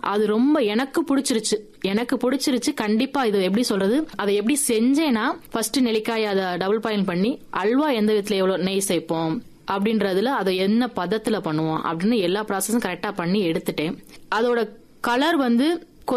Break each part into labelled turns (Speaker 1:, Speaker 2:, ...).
Speaker 1: அது ரொம்ப எனக்கு பிடிச்சிருச்சு எனக்கு பிடிச்சிருச்சு கண்டிப்பா இது எப்படி சொல்றது அதை எப்படி செஞ்சேன்னா ஃபர்ஸ்ட் நெல்லிக்காய் அதை டபுள் பாயில் பண்ணி அல்வா எந்த விதத்துல எவ்வளவு நெய் சேர்ப்போம் அப்படின்றதுல அதை என்ன பதத்துல பண்ணுவோம் அப்படின்னு எல்லா ப்ராசஸும் கரெக்டா பண்ணி எடுத்துட்டேன் அதோட கலர் வந்து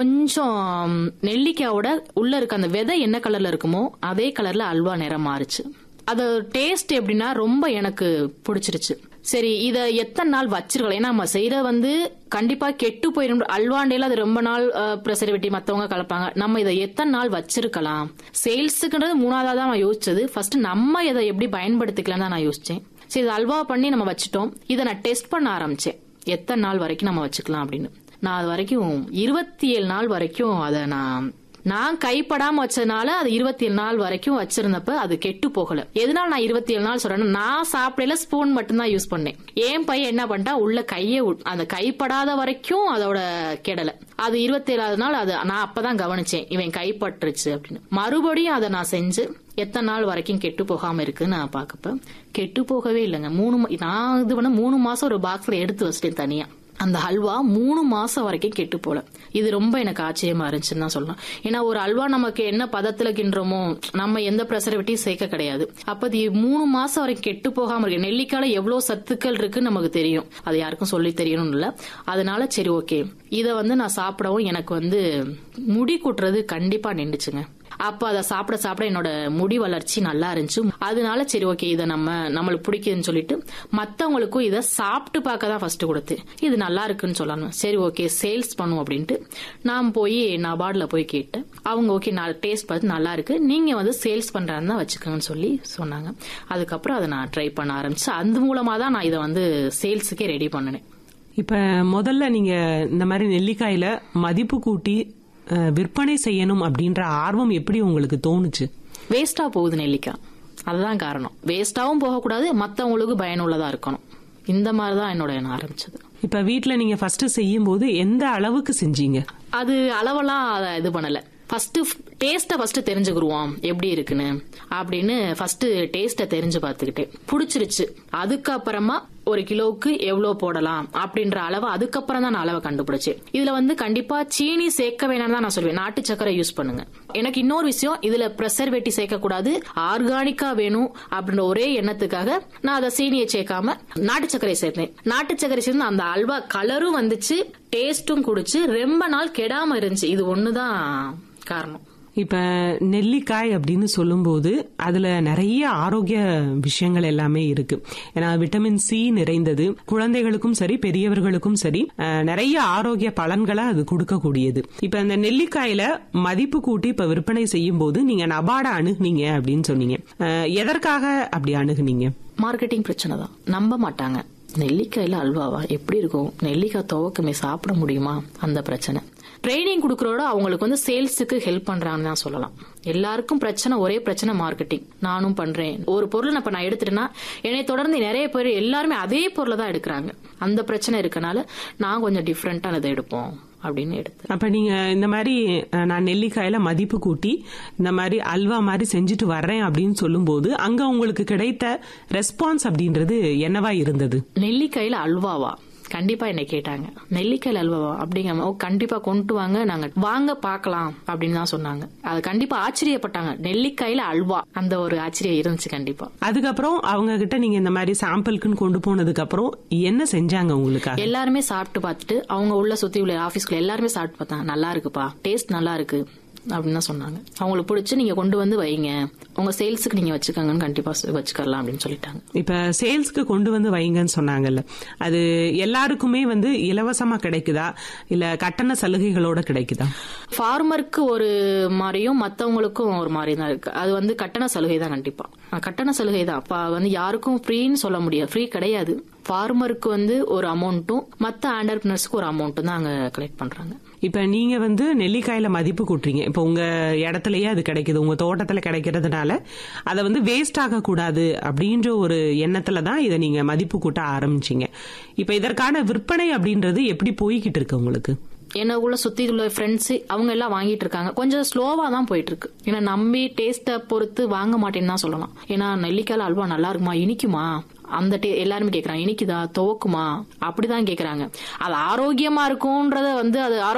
Speaker 1: கொஞ்சம் நெல்லிக்காயோட உள்ள இருக்க அந்த விதை என்ன கலர்ல இருக்குமோ அதே கலர்ல அல்வா நிறம் மாறுச்சு அது டேஸ்ட் எப்படின்னா ரொம்ப எனக்கு பிடிச்சிருச்சு சரி இத எத்தனை நாள் வச்சிருக்கலாம் ஏன்னா நம்ம செய்யற வந்து கண்டிப்பா கெட்டு போயிடும் அல்வாண்டையில அது ரொம்ப நாள் ப்ரெசர்வேட்டிவ் மத்தவங்க கலப்பாங்க நம்ம இதை எத்தனை நாள் வச்சிருக்கலாம் சேல்ஸுக்குன்றது மூணாவதா தான் நான் யோசிச்சது ஃபர்ஸ்ட் நம்ம இதை எப்படி பயன்படுத்திக்கலாம் தான் நான் யோசிச்சேன் சரி இது அல்வா பண்ணி நம்ம வச்சுட்டோம் இதை நான் டெஸ்ட் பண்ண ஆரம்பிச்சேன் எத்தனை நாள் வரைக்கும் நம்ம வச்சுக்கலாம் அப்படின்னு நான் அது வரைக்கும் இருபத்தி ஏழு நாள் வரைக்கும் அதை நான் நான் கைப்படாம வச்சதுனால அது இருபத்தி ஏழு நாள் வரைக்கும் வச்சிருந்தப்ப அது கெட்டு போகல எதனால நான் இருபத்தி ஏழு நாள் சொல்றேன்னா நான் சாப்பிடல ஸ்பூன் மட்டும்தான் யூஸ் பண்ணேன் என் பையன் என்ன பண்ணிட்டா உள்ள கையே உட்- அந்த கைப்படாத வரைக்கும் அதோட கெடல அது இருபத்தி ஏழாவது நாள் அது நான் அப்பதான் கவனிச்சேன் இவன் கைப்பற்றுச்சு அப்படின்னு மறுபடியும் அதை நான் செஞ்சு எத்தனை நாள் வரைக்கும் கெட்டு போகாம இருக்குன்னு நான் பாக்கப்ப கெட்டு போகவே இல்லைங்க மூணு மா- நான் இது பண்ண மூணு மாசம் ஒரு பாக்ஸ்ல எடுத்து வச்சிட்டேன் தனியா அந்த ஹல்வா மூணு மாசம் வரைக்கும் கெட்டு போல இது ரொம்ப எனக்கு ஆச்சரியமா இருந்துச்சுன்னு தான் சொல்லலாம் ஏன்னா ஒரு அல்வா நமக்கு என்ன பதத்துல கிண்டுறோமோ நம்ம எந்த ப்ரெசர்வேட்டிவ் சேர்க்க கிடையாது அப்ப இது மூணு மாசம் வரைக்கும் கெட்டு போகாம இருக்கு நெல்லிக்கால எவ்வளவு சத்துக்கள் இருக்குன்னு நமக்கு தெரியும் அது யாருக்கும் சொல்லி தெரியணும் இல்ல அதனால சரி ஓகே இத வந்து நான் சாப்பிடவும் எனக்கு வந்து முடி கூட்டுறது கண்டிப்பா நின்றுச்சுங்க அப்ப அதை சாப்பிட சாப்பிட என்னோட முடி வளர்ச்சி நல்லா இருந்துச்சு அதனால சரி ஓகே இதை நம்ம நம்மளுக்கு பிடிக்குதுன்னு சொல்லிட்டு மத்தவங்களுக்கும் இதை சாப்பிட்டு பார்க்க தான் ஃபர்ஸ்ட் கொடுத்து இது நல்லா இருக்குன்னு சொல்லணும் சரி ஓகே சேல்ஸ் பண்ணுவோம் அப்படின்ட்டு நான் போய் நபார்ட்ல போய் கேட்டேன் அவங்க ஓகே நான் டேஸ்ட் பார்த்து நல்லா இருக்கு நீங்க வந்து சேல்ஸ் பண்றாருன்னா வச்சுக்கோங்கன்னு சொல்லி சொன்னாங்க அதுக்கப்புறம் அதை நான் ட்ரை பண்ண ஆரம்பிச்சு அந்த மூலமா தான் நான் இதை வந்து சேல்ஸுக்கே ரெடி பண்ணினேன்
Speaker 2: இப்ப முதல்ல நீங்க இந்த மாதிரி நெல்லிக்காயில மதிப்பு கூட்டி அஹ், விற்பனை செய்யணும் அப்படின்ற ஆர்வம் எப்படி உங்களுக்கு தோணுச்சு
Speaker 1: வேஸ்டா போகுது நெல்லிக்காய் அதுதான் காரணம் வேஸ்டாவும் போகக்கூடாது மத்தவங்களுக்கு பயனுள்ளதா இருக்கணும் இந்த மாதிரி தான் என்னோட எண்ணம் ஆரம்பிச்சது
Speaker 2: இப்ப வீட்ல நீங்க ஃபர்ஸ்ட் செய்யும் போது எந்த அளவுக்கு செஞ்சீங்க
Speaker 1: அது அளவெல்லாம் அதை இது பண்ணல ஃபர்ஸ்ட் டேஸ்ட்டை ஃபர்ஸ்ட் தெரிஞ்சுக்கிருவோம் எப்படி இருக்குன்னு அப்படின்னு ஃபர்ஸ்ட் டேஸ்ட்டை தெரிஞ்சு பார்த்துக்கிட்டேன் பிடிச்சிருச்சு அதுக்கப்புறமா ஒரு கிலோவுக்கு எவ்வளவு போடலாம் அப்படின்ற அளவு அதுக்கப்புறம் தான் நான் அளவை கண்டுபிடிச்சேன் இதுல வந்து கண்டிப்பா சீனி சேர்க்க வேணாம்னு தான் நான் சொல்லுவேன் நாட்டு சக்கரை யூஸ் பண்ணுங்க எனக்கு இன்னொரு விஷயம் இதுல ப்ரெசர்வேட்டி சேர்க்க கூடாது ஆர்கானிக்கா வேணும் அப்படின்ற ஒரே எண்ணத்துக்காக நான் அதை சீனியை சேர்க்காம நாட்டு சர்க்கரை சேர்த்தேன் நாட்டு சர்க்கரை சேர்ந்து அந்த அல்வா கலரும் வந்துச்சு டேஸ்டும் குடிச்சு ரொம்ப நாள் கெடாம இருந்துச்சு இது ஒண்ணுதான் காரணம்
Speaker 2: இப்ப நெல்லிக்காய் அப்படின்னு சொல்லும்போது அதுல நிறைய ஆரோக்கிய விஷயங்கள் எல்லாமே இருக்கு ஏன்னா விட்டமின் சி நிறைந்தது குழந்தைகளுக்கும் சரி பெரியவர்களுக்கும் சரி அஹ், நிறைய ஆரோக்கிய பலன்களை அது கொடுக்கக்கூடியது இப்ப இந்த நெல்லிக்காயில மதிப்பு கூட்டி இப்ப விற்பனை செய்யும் போது நீங்க நபாட அணுகுனீங்க அப்படின்னு சொன்னீங்க அஹ், எதற்காக அப்படி அணுகுனீங்க
Speaker 1: மார்க்கெட்டிங் பிரச்சனை தான் நம்ப மாட்டாங்க நெல்லிக்காயில அல்வாவா எப்படி இருக்கும் நெல்லிக்காய் துவக்கமே சாப்பிட முடியுமா அந்த பிரச்சனை ட்ரைனிங் கொடுக்கறோட அவங்களுக்கு வந்து சேல்ஸுக்கு ஹெல்ப் பண்றாங்கன்னு தான் சொல்லலாம் எல்லாருக்கும் பிரச்சனை ஒரே பிரச்சனை மார்க்கெட்டிங் நானும் பண்றேன் ஒரு பொருள் நான் இப்ப நான் எடுத்துட்டேன்னா என்னை தொடர்ந்து நிறைய பேர் எல்லாருமே அதே பொருளை தான் எடுக்கிறாங்க அந்த பிரச்சனை இருக்கனால நான் கொஞ்சம் டிஃப்ரெண்டானதை எடுப்போம் அப்படின்னு எடுத்தேன்
Speaker 2: அப்ப நீங்க இந்த மாதிரி அஹ், நான் நெல்லிக்காயில மதிப்பு கூட்டி இந்த மாதிரி அல்வா மாதிரி செஞ்சுட்டு வர்றேன் அப்படின்னு சொல்லும்போது அங்க உங்களுக்கு கிடைத்த ரெஸ்பான்ஸ் அப்படின்றது என்னவா இருந்தது
Speaker 1: நெல்லிக்காயில அல்வாவா கண்டிப்பா என்னை கேட்டாங்க நெல்லிக்காயில அல்வாவா அப்படிங்க ஓ கண்டிப்பா கொண்டு வாங்க நாங்க வாங்க பார்க்கலாம் அப்படின்னு தான் சொன்னாங்க அது கண்டிப்பா ஆச்சரியப்பட்டாங்க நெல்லிக்காயில அல்வா அந்த ஒரு ஆச்சரியம் இருந்துச்சு கண்டிப்பா
Speaker 2: அதுக்கப்புறம் அவங்க கிட்ட நீங்க இந்த மாதிரி சாம்பிளுக்குன்னு கொண்டு போனதுக்கு அப்புறம் என்ன செஞ்சாங்க உங்களுக்காக
Speaker 1: எல்லாருமே சாப்பிட்டு பார்த்துட்டு அவங்க உள்ள சுத்தி உள்ள ஆபீஸ்க்குள்ள எல்லாருமே சாப்பிட்டு பார்த்தாங்க நல்லா இருக்குப்பா டேஸ்ட் நல்லா இருக்கு அப்படின்னு தான் சொன்னாங்க அவங்களுக்கு பிடிச்சி நீங்க கொண்டு வந்து வைங்க உங்க சேல்ஸுக்கு நீங்க வச்சுக்கோங்கன்னு கண்டிப்பா வச்சுக்கலாம் அப்படின்னு சொல்லிட்டாங்க
Speaker 2: இப்ப சேல்ஸ்க்கு கொண்டு வந்து வைங்கன்னு சொன்னாங்கல்ல அது எல்லாருக்குமே வந்து இலவசமா கிடைக்குதா இல்ல கட்டண சலுகைகளோட கிடைக்குதா
Speaker 1: ஃபார்மருக்கு ஒரு மாதிரியும் மத்தவங்களுக்கும் ஒரு மாதிரி தான் இருக்கு அது வந்து கட்டண சலுகை தான் கண்டிப்பா அஹ் கட்டண சலுகை தான் அப்ப வந்து யாருக்கும் ஃப்ரீன்னு சொல்ல முடியாது ஃப்ரீ கிடையாது ஃபார்மருக்கு வந்து ஒரு அமௌண்ட்டும் மத்த ஆண்டர்பிரினர்ஸ்க்கு ஒரு அமௌண்ட்டும் தான் அங்க கலெக்ட் பண்றாங்க
Speaker 2: இப்ப நீங்க வந்து நெல்லிக்காயில மதிப்பு கூட்டுறீங்க இப்ப உங்க இடத்துலயே அது கிடைக்குது உங்க தோட்டத்துல கிடைக்கிறதுனால அதை வந்து வேஸ்ட் ஆக கூடாது அப்படின்ற ஒரு எண்ணத்துல தான் இதை நீங்க மதிப்பு கூட்ட ஆரம்பிச்சீங்க இப்ப இதற்கான விற்பனை அப்படின்றது எப்படி போய்கிட்டு இருக்கு உங்களுக்கு
Speaker 1: எனக்குள்ள சுத்தி உள்ள ஃப்ரெண்ட்ஸ் அவங்க எல்லாம் வாங்கிட்டு இருக்காங்க கொஞ்சம் ஸ்லோவா தான் போயிட்டு இருக்கு ஏன்னா நம்பி டேஸ்ட பொறுத்து வாங்க மாட்டேன்னு தான் சொல்லலாம் ஏன்னா நெல்லிக்காய் அல்வா நல்லா இருக்குமா இனிக்குமா அந்த டே எல்லாருமே கேக்குறாங்க இனிக்குதா துவக்குமா அப்படிதான் கேக்குறாங்க அது ஆரோக்கியமா இருக்கும்ன்றத வந்து அது